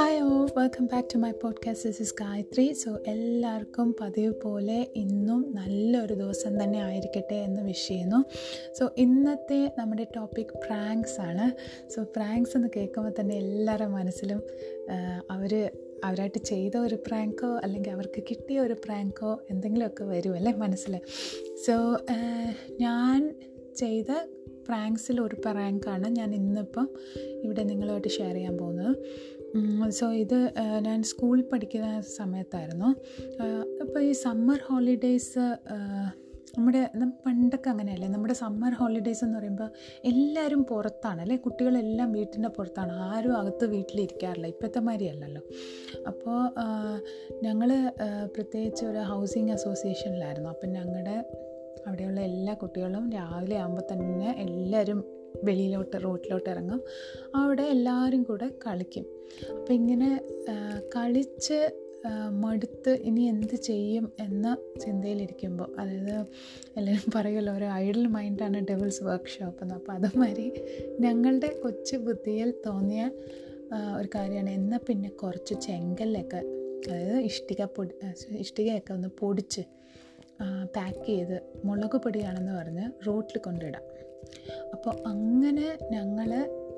Hi oh welcome back to my podcast this is Gayathri so എല്ലാവർക്കും പതിവ് പോലെ ഇന്നും നല്ലൊരു ദിവസം തന്നെ ആയിരിക്കട്ടെ എന്ന് വിഷ് ചെയ്യുന്നു സോ ഇന്നത്തെ നമ്മുടെ ടോപ്പിക് പ്രാങ്ക്സ് ആണ് സോ പ്രാങ്ക്സ് എന്ന് കേൾക്കുമ്പോൾ തന്നെ എല്ലാവരുടെ മനസ്സിലും അവർ അവരായിട്ട് ചെയ്ത ഒരു പ്രാങ്കോ അല്ലെങ്കിൽ അവർക്ക് കിട്ടിയ ഒരു പ്രാങ്കോ എന്തെങ്കിലുമൊക്കെ വരുമല്ലേ മനസ്സിൽ സോ ഞാൻ ചെയ്ത പ്രാങ്ക്സിൽ ഒരു പ്രാങ്കാണ് ഞാൻ ഇന്നിപ്പം ഇവിടെ നിങ്ങളുമായിട്ട് ഷെയർ ചെയ്യാൻ പോകുന്നത് സോ ഇത് ഞാൻ സ്കൂളിൽ പഠിക്കുന്ന സമയത്തായിരുന്നു അപ്പോൾ ഈ സമ്മർ ഹോളിഡേയ്സ് നമ്മുടെ പണ്ടൊക്കെ അങ്ങനെയല്ലേ നമ്മുടെ സമ്മർ ഹോളിഡേയ്സ് എന്ന് പറയുമ്പോൾ എല്ലാവരും പുറത്താണ് അല്ലേ കുട്ടികളെല്ലാം വീട്ടിൻ്റെ പുറത്താണ് ആരും അകത്ത് വീട്ടിലിരിക്കാറില്ല ഇപ്പോഴത്തെ മാതിരിയല്ലല്ലോ അപ്പോൾ ഞങ്ങൾ പ്രത്യേകിച്ച് ഒരു ഹൗസിംഗ് അസോസിയേഷനിലായിരുന്നു അപ്പം ഞങ്ങളുടെ അവിടെയുള്ള എല്ലാ കുട്ടികളും രാവിലെ ആകുമ്പോൾ തന്നെ എല്ലാവരും വെളിയിലോട്ട് റോട്ടിലോട്ട് ഇറങ്ങും അവിടെ എല്ലാവരും കൂടെ കളിക്കും അപ്പം ഇങ്ങനെ കളിച്ച് മടുത്ത് ഇനി എന്ത് ചെയ്യും എന്ന ചിന്തയിലിരിക്കുമ്പോൾ അതായത് എല്ലാവരും പറയുമല്ലോ ഒരു ഐഡൽ മൈൻഡാണ് ഡെവിൾസ് വർക്ക്ഷോപ്പ് എന്ന് അപ്പോൾ അതുമാതിരി ഞങ്ങളുടെ കൊച്ചു ബുദ്ധിയിൽ തോന്നിയ ഒരു കാര്യമാണ് എന്നാൽ പിന്നെ കുറച്ച് ചെങ്കല്ലൊക്കെ അതായത് ഇഷ്ടിക പൊടി ഇഷ്ടികയൊക്കെ ഒന്ന് പൊടിച്ച് പാക്ക് ചെയ്ത് മുളക് പൊടിയാണെന്ന് പറഞ്ഞ് റോട്ടിൽ കൊണ്ടിടാം അപ്പോൾ അങ്ങനെ ഞങ്ങൾ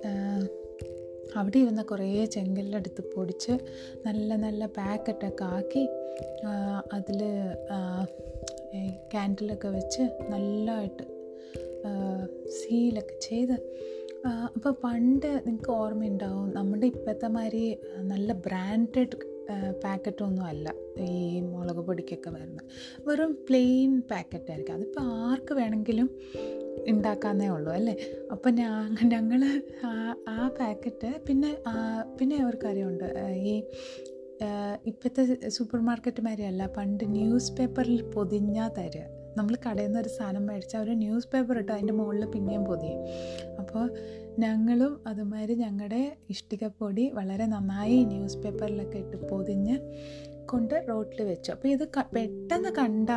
അവിടെ ഇരുന്ന കുറേ ചെങ്കല്ലെടുത്ത് പൊടിച്ച് നല്ല നല്ല പാക്കറ്റൊക്കെ ആക്കി അതിൽ ക്യാൻഡിലൊക്കെ വെച്ച് നല്ലതായിട്ട് സീലൊക്കെ ചെയ്ത് അപ്പോൾ പണ്ട് നിങ്ങൾക്ക് ഓർമ്മയുണ്ടാവും നമ്മുടെ ഇപ്പോഴത്തെ മാതിരി നല്ല ബ്രാൻഡഡ് പാക്കറ്റൊന്നും അല്ല ഈ മുളക് പൊടിക്കൊക്കെ വരുന്നത് വെറും പ്ലെയിൻ പാക്കറ്റായിരിക്കും അതിപ്പോൾ ആർക്ക് വേണമെങ്കിലും ഉണ്ടാക്കാന്നേ ഉള്ളൂ അല്ലേ അപ്പം ഞങ്ങൾ ആ പാക്കറ്റ് പിന്നെ പിന്നെ ഒരു കാര്യമുണ്ട് ഈ ഇപ്പോഴത്തെ സൂപ്പർ മാർക്കറ്റ് മാതിരിയല്ല പണ്ട് ന്യൂസ് പേപ്പറിൽ പൊതിഞ്ഞാൽ തരിക നമ്മൾ കടയിൽ നിന്ന് ഒരു സാധനം മേടിച്ചാൽ ഒരു ന്യൂസ് പേപ്പർ ഇട്ട് അതിൻ്റെ മുകളിൽ പിന്നെയും പൊതിയും അപ്പോൾ ഞങ്ങളും അതുമാതിരി ഞങ്ങളുടെ ഇഷ്ടികപ്പൊടി വളരെ നന്നായി ന്യൂസ് പേപ്പറിലൊക്കെ ഇട്ട് പൊതിഞ്ഞ് കൊണ്ട് റോട്ടിൽ വെച്ചു അപ്പോൾ ഇത് പെട്ടെന്ന് കണ്ട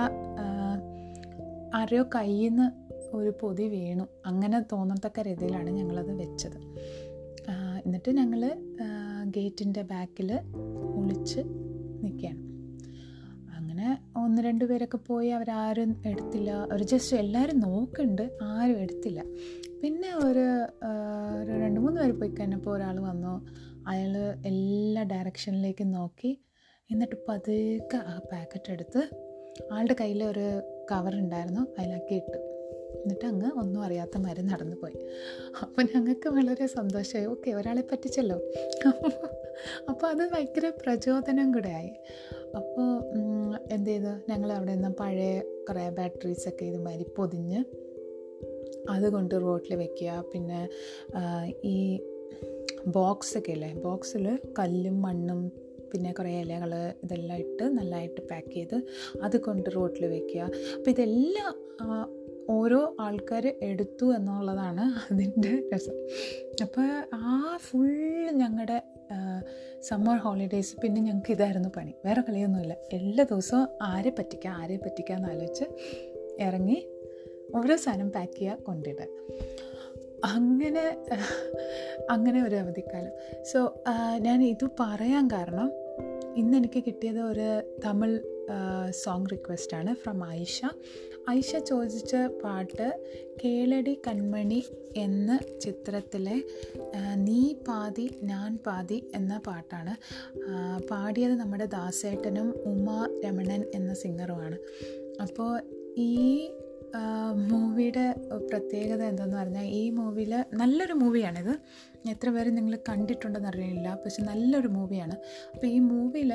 ആരെയോ കയ്യിൽ നിന്ന് ഒരു പൊതി വീണു അങ്ങനെ തോന്നത്തക്ക രീതിയിലാണ് ഞങ്ങളത് വെച്ചത് എന്നിട്ട് ഞങ്ങൾ ഗേറ്റിൻ്റെ ബാക്കിൽ ഒളിച്ച് നിൽക്കുകയാണ് അങ്ങനെ ഒന്ന് രണ്ട് പേരൊക്കെ പോയി അവരാരും എടുത്തില്ല അവർ ജസ്റ്റ് എല്ലാവരും നോക്കുന്നുണ്ട് ആരും എടുത്തില്ല പിന്നെ ഒരു ഒരു രണ്ട് മൂന്ന് പേര് പോയി കഴിഞ്ഞപ്പോൾ ഒരാൾ വന്നു അയാൾ എല്ലാ ഡയറക്ഷനിലേക്കും നോക്കി എന്നിട്ട് പതുക്കെ ആ പാക്കറ്റ് എടുത്ത് ആളുടെ കയ്യിൽ ഒരു കവർ ഉണ്ടായിരുന്നു അതിലാക്കി ഇട്ടു എന്നിട്ട് അങ്ങ് ഒന്നും അറിയാത്ത മാതിരി നടന്നു പോയി അപ്പോൾ ഞങ്ങൾക്ക് വളരെ സന്തോഷമായി ഓക്കെ ഒരാളെ പറ്റിച്ചല്ലോ അപ്പോൾ അത് ഭയങ്കര പ്രചോദനം കൂടെ ആയി അപ്പോൾ എന്ത് ചെയ്തു ഞങ്ങൾ അവിടെ നിന്ന് പഴയ കുറേ ബാറ്ററീസൊക്കെ ഇതുമാതിരി പൊതിഞ്ഞ് അതുകൊണ്ട് റോട്ടിൽ വെക്കുക പിന്നെ ഈ ബോക്സൊക്കെ ഇല്ലേ ബോക്സിൽ കല്ലും മണ്ണും പിന്നെ കുറേ ഇലകൾ ഇതെല്ലാം ഇട്ട് നല്ലതായിട്ട് പാക്ക് ചെയ്ത് അത് കൊണ്ട് റോട്ടിൽ വെക്കുക അപ്പോൾ ഇതെല്ലാം ഓരോ ആൾക്കാർ എടുത്തു എന്നുള്ളതാണ് അതിൻ്റെ രസം അപ്പോൾ ആ ഫുള്ള് ഞങ്ങളുടെ സമ്മർ ഹോളിഡേയ്സ് പിന്നെ ഞങ്ങൾക്ക് ഇതായിരുന്നു പണി വേറെ കളിയൊന്നുമില്ല എല്ലാ ദിവസവും ആരെ പറ്റിക്കാം ആരെ പറ്റിക്കാം എന്ന് ആലോചിച്ച് ഇറങ്ങി ഓരോ സാധനം പാക്ക് ചെയ്യുക കൊണ്ടിടുക അങ്ങനെ അങ്ങനെ ഒരു അവധിക്കാലം സോ ഞാൻ ഇത് പറയാൻ കാരണം ഇന്ന് എനിക്ക് കിട്ടിയത് ഒരു തമിഴ് സോങ് റിക്വസ്റ്റാണ് ഫ്രം ഐഷ ഐഷ ചോദിച്ച പാട്ട് കേളടി കൺമണി എന്ന ചിത്രത്തിലെ നീ പാതി ഞാൻ പാതി എന്ന പാട്ടാണ് പാടിയത് നമ്മുടെ ദാസേട്ടനും ഉമ രമണൻ എന്ന സിംഗറുമാണ് അപ്പോൾ ഈ മൂവിയുടെ പ്രത്യേകത എന്താണെന്ന് പറഞ്ഞാൽ ഈ മൂവിയിൽ നല്ലൊരു മൂവിയാണിത് എത്ര പേര് നിങ്ങൾ കണ്ടിട്ടുണ്ടെന്ന് അറിയില്ല പക്ഷെ നല്ലൊരു മൂവിയാണ് അപ്പോൾ ഈ മൂവിയിൽ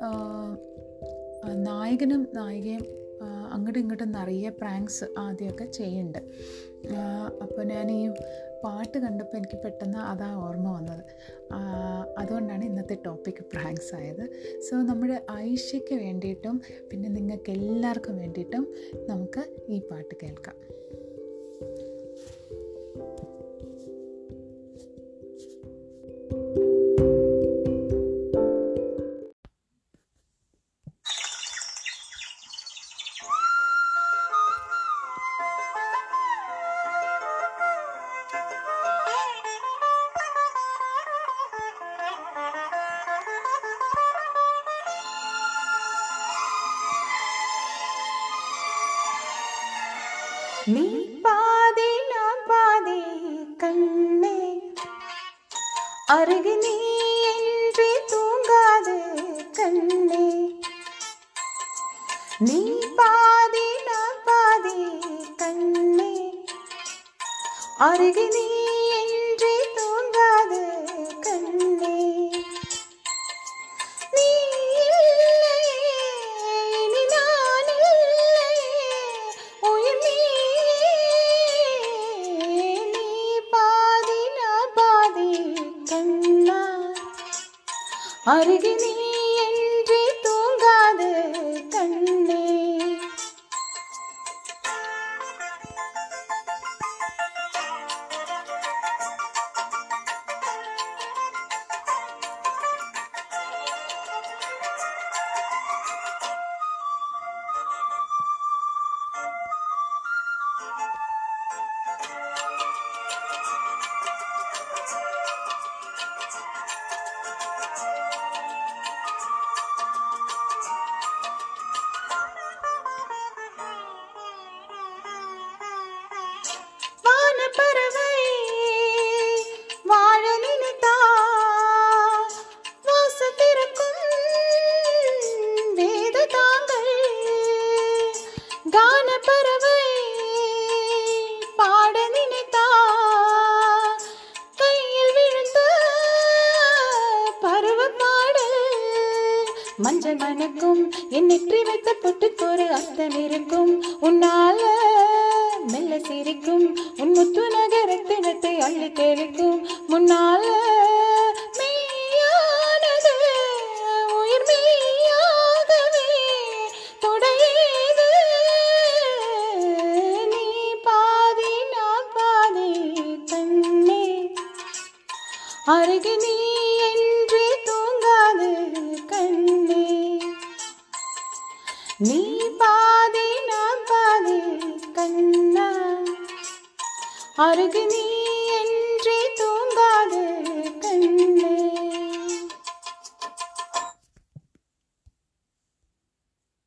നായകനും നായികയും അങ്ങോട്ടും ഇങ്ങോട്ടും നിറയെ പ്രാങ്ക്സ് ആദ്യമൊക്കെ ചെയ്യുന്നുണ്ട് അപ്പോൾ ഞാൻ ഈ പാട്ട് കണ്ടപ്പോൾ എനിക്ക് പെട്ടെന്ന് അതാ ഓർമ്മ വന്നത് അതുകൊണ്ടാണ് ഇന്നത്തെ ടോപ്പിക് പ്രാങ്ക്സ് ആയത് സോ നമ്മുടെ ഐഷയ്ക്ക് വേണ്ടിയിട്ടും പിന്നെ നിങ്ങൾക്ക് എല്ലാവർക്കും വേണ്ടിയിട്ടും നമുക്ക് ഈ പാട്ട് കേൾക്കാം நீ பாதி நான் பாதி கண்ணே அருகு நீ என்று தூங்காது கண்ணே நீ பாதி நான் பாதி கண்ணே அருகு நீ என்று தூங்காது கண்ணே நீ இல்லையே, இனி நான் இல்லையே, உயிர் நீயே. நீ பாதி நான் பாதி கண்ணா அருகு நீ என்று தூங்காது கண்ணே வானப்பறவை வாழ நினைத்தால் வாசத்திருக்கும் வேத தாங்கள் கானப்பறவை பாட நினைத்தால் கையில் விழுந்த பருவ பாடல் மஞ்சள் மணக்கும் என் நெற்றி வைத்த பொட்டுக்கொரு அர்த்தம் இருக்கும் உன்னால மெல்ல சிரிக்கும் உன் முத்து நகரத்தினத்தை அள்ளி தெளிக்கும் முன்னால மெய்யானது உயிர் மெய்யாகவே தொடையேது நீ பாதி நான் பாதி கண்ணே அருகு நீ என்று தூங்காது கண்ணே நீ பாதி நான் பாதி கண்ணா அருகு நீ